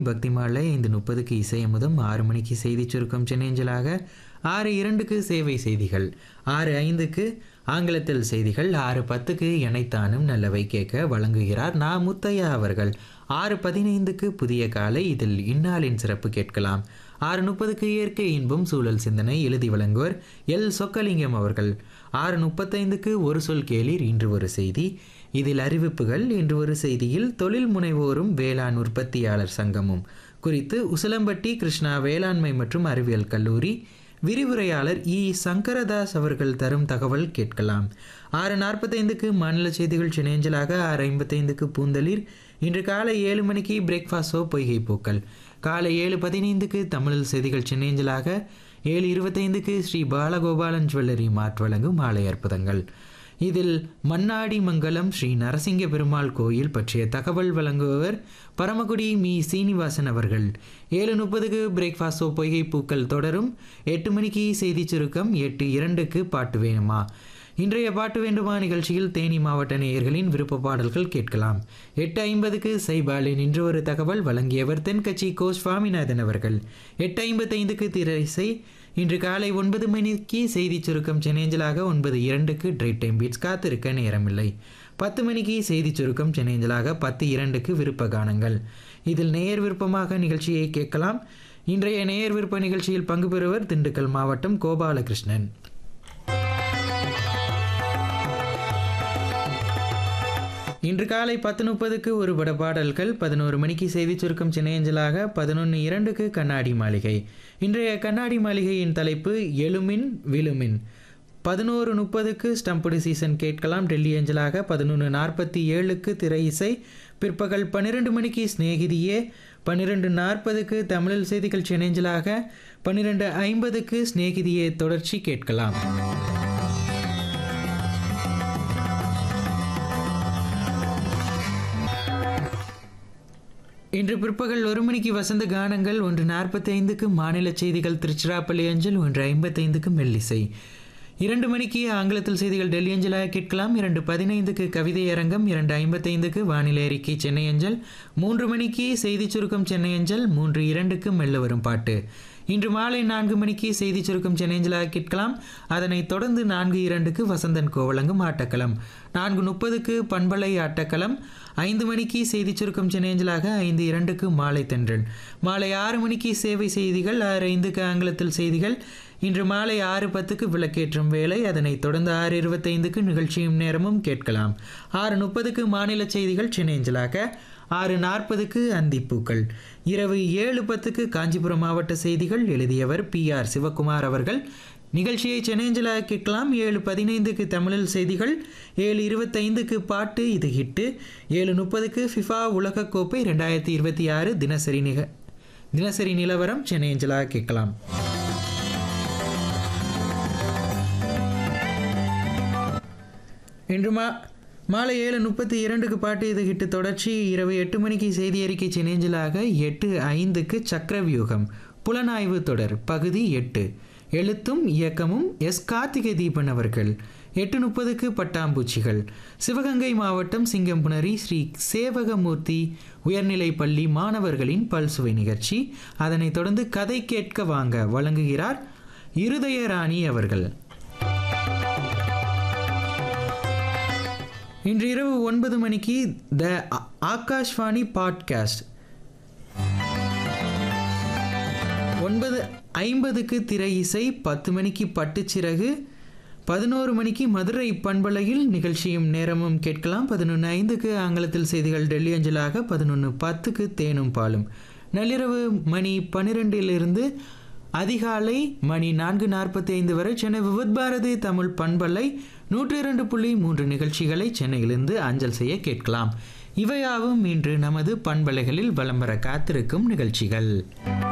பக்தி மாலை ஐந்து முப்பதுக்கு இசை அமுதம் ஆறு மணிக்கு செய்தி சுருக்கம் சென்னேஞ்சலாக ஆறு இரண்டுக்கு சேவை செய்திகள் ஆறு ஐந்துக்கு ஆங்கிலத்தில் செய்திகள் ஆறு பத்துக்கு எனைத்தானும் நல்லவை கேட்க வழங்குகிறார் நா முத்தையா அவர்கள் ஆறு பதினைந்துக்கு புதிய காலை இதில் இந்நாளின் சிறப்பு கேட்கலாம் ஆறு முப்பதுக்கு இயற்கை இன்பம் சூழல் சிந்தனை எழுதி வழங்குவர் எல் சொக்கலிங்கம் அவர்கள் ஆறு முப்பத்தைந்துக்கு ஒரு சொல் கேளீர் இன்று ஒரு செய்தி இதில் அறிவிப்புகள் இன்று ஒரு செய்தியில் தொழில் முனைவோரும் வேளாண் உற்பத்தியாளர் சங்கமும் குறித்து உசிலம்பட்டி கிருஷ்ணா வேளாண்மை மற்றும் அறிவியல் கல்லூரி விரிவுரையாளர் இ சங்கரதாஸ் அவர்கள் தரும் தகவல் கேட்கலாம் ஆறு நாற்பத்தைந்துக்கு மாநில செய்திகள் சினேஞ்சலாக ஆறு ஐம்பத்தைந்துக்கு பூந்தளிர் இன்று காலை ஏழு மணிக்கு பிரேக்ஃபாஸ்டோ பொய்கை பூக்கள் காலை ஏழு பதினைந்துக்கு தமிழில் செய்திகள் சின்னேஞ்சலாக ஏழு இருபத்தைந்துக்கு ஸ்ரீ பாலகோபாலன் ஜுவல்லரி மாற்று வழங்கும் மாலை அற்புதங்கள் இதில் மன்னாடி மங்கலம் ஸ்ரீ நரசிங்க பெருமாள் கோயில் பற்றிய தகவல் வழங்குபவர் பரமக்குடி மீ சீனிவாசன் அவர்கள் ஏழு முப்பதுக்கு பிரேக்ஃபாஸ்டோ பொய்கை பூக்கள் தொடரும் எட்டு மணிக்கு செய்தி சுருக்கம் எட்டு இரண்டுக்கு பாட்டு வேணுமா இன்றைய பாட்டு வேண்டுமா நிகழ்ச்சியில் தேனி மாவட்ட நேயர்களின் விருப்ப பாடல்கள் கேட்கலாம் எட்டு ஐம்பதுக்கு சைபாலின் இன்று ஒரு தகவல் வழங்கியவர் தென்கட்சி கோ சுவாமிநாதன் அவர்கள் எட்டு ஐம்பத்தைந்துக்கு திரைசை இன்று காலை ஒன்பது மணிக்கு செய்தி சுருக்கம் சென்னேஞ்சலாக ஒன்பது இரண்டுக்கு ட்ரைட் டைம் பீட்ஸ் காத்திருக்க நேரமில்லை பத்து மணிக்கு செய்தி சுருக்கம் சென்னேஞ்சலாக பத்து இரண்டுக்கு விருப்ப கானங்கள் இதில் நேயர் விருப்பமாக நிகழ்ச்சியை கேட்கலாம் இன்றைய நேயர் விருப்ப நிகழ்ச்சியில் பங்கு பெறுவர் திண்டுக்கல் மாவட்டம் கோபாலகிருஷ்ணன் இன்று காலை பத்து முப்பதுக்கு ஒரு பட பாடல்கள் பதினோரு மணிக்கு செய்தி சுருக்கம் சின்னையஞ்சலாக பதினொன்று இரண்டுக்கு கண்ணாடி மாளிகை இன்றைய கண்ணாடி மாளிகையின் தலைப்பு எழுமின் விழுமின் பதினோரு முப்பதுக்கு ஸ்டம்புடு சீசன் கேட்கலாம் டெல்லி அஞ்சலாக பதினொன்று நாற்பத்தி ஏழுக்கு திரை இசை பிற்பகல் பன்னிரெண்டு மணிக்கு சிநேகிதியே பன்னிரெண்டு நாற்பதுக்கு தமிழில் செய்திகள் சினேஞ்சலாக பன்னிரெண்டு ஐம்பதுக்கு சிநேகிதியே தொடர்ச்சி கேட்கலாம் இன்று பிற்பகல் ஒரு மணிக்கு வசந்த கானங்கள் ஒன்று நாற்பத்தைந்துக்கு மாநில செய்திகள் திருச்சிராப்பள்ளி அஞ்சல் ஒன்று ஐம்பத்தைந்துக்கு மெல்லிசை இரண்டு மணிக்கு ஆங்கிலத்தில் செய்திகள் டெல்லி அஞ்சலாக கேட்கலாம் இரண்டு பதினைந்துக்கு கவிதை அரங்கம் இரண்டு ஐம்பத்தைந்துக்கு வானிலை அறிக்கை சென்னை அஞ்சல் மூன்று மணிக்கு செய்தி சுருக்கம் சென்னை அஞ்சல் மூன்று இரண்டுக்கு மெல்ல வரும் பாட்டு இன்று மாலை நான்கு மணிக்கு செய்தி சுருக்கம் சென்னைஞ்சலாக கேட்கலாம் அதனைத் தொடர்ந்து நான்கு இரண்டுக்கு வசந்தன் கோவலங்கும் ஆட்டக்களம் நான்கு முப்பதுக்கு பண்பலை ஆட்டக்களம் ஐந்து மணிக்கு செய்தி சுருக்கம் சென்னைஞ்சலாக ஐந்து இரண்டுக்கு மாலை தென்றல் மாலை ஆறு மணிக்கு சேவை செய்திகள் ஆறு ஐந்துக்கு ஆங்கிலத்தில் செய்திகள் இன்று மாலை ஆறு பத்துக்கு விளக்கேற்றும் வேலை அதனைத் தொடர்ந்து ஆறு இருபத்தைந்துக்கு நிகழ்ச்சியும் நேரமும் கேட்கலாம் ஆறு முப்பதுக்கு மாநில செய்திகள் சென்னைஞ்சலாக ஆறு நாற்பதுக்கு அந்திப்பூக்கள் இரவு ஏழு பத்துக்கு காஞ்சிபுரம் மாவட்ட செய்திகள் எழுதியவர் பி ஆர் சிவகுமார் அவர்கள் நிகழ்ச்சியை சென்னேஞ்சலாக கேட்கலாம் ஏழு பதினைந்துக்கு தமிழில் செய்திகள் ஏழு இருபத்தைந்துக்கு பாட்டு இது ஹிட்டு ஏழு முப்பதுக்கு ஃபிஃபா உலகக்கோப்பை ரெண்டாயிரத்தி இருபத்தி ஆறு தினசரி நிக தினசரி நிலவரம் சென்னேஞ்சலாக கேட்கலாம் இன்று மா மாலை ஏழு முப்பத்தி இரண்டுக்கு பாட்டு இது கிட்டு தொடர்ச்சி இரவு எட்டு மணிக்கு செய்தி அறிக்கை சினேஞ்சலாக எட்டு ஐந்துக்கு சக்கரவியூகம் புலனாய்வு தொடர் பகுதி எட்டு எழுத்தும் இயக்கமும் எஸ் கார்த்திகை தீபன் அவர்கள் எட்டு முப்பதுக்கு பட்டாம்பூச்சிகள் சிவகங்கை மாவட்டம் சிங்கம்புணரி ஸ்ரீ சேவகமூர்த்தி உயர்நிலைப் பள்ளி மாணவர்களின் பல்சுவை நிகழ்ச்சி அதனைத் தொடர்ந்து கதை கேட்க வாங்க வழங்குகிறார் இருதயராணி அவர்கள் இன்று இரவு ஒன்பது மணிக்கு த ஆகாஷ்வாணி பாட்காஸ்ட் ஒன்பது ஐம்பதுக்கு திரை இசை பத்து மணிக்கு பட்டுச்சிறகு பதினோரு மணிக்கு மதுரை பண்பலையில் நிகழ்ச்சியும் நேரமும் கேட்கலாம் பதினொன்று ஐந்துக்கு ஆங்கிலத்தில் செய்திகள் டெல்லி அஞ்சலாக பதினொன்று பத்துக்கு தேனும் பாலும் நள்ளிரவு மணி பன்னிரெண்டிலிருந்து அதிகாலை மணி நான்கு நாற்பத்தி ஐந்து வரை சென்னை விவத் பாரதி தமிழ் பண்பலை நூற்றி இரண்டு புள்ளி மூன்று நிகழ்ச்சிகளை சென்னையிலிருந்து அஞ்சல் செய்ய கேட்கலாம் இவையாவும் இன்று நமது பண்பலைகளில் வலம் வர காத்திருக்கும் நிகழ்ச்சிகள்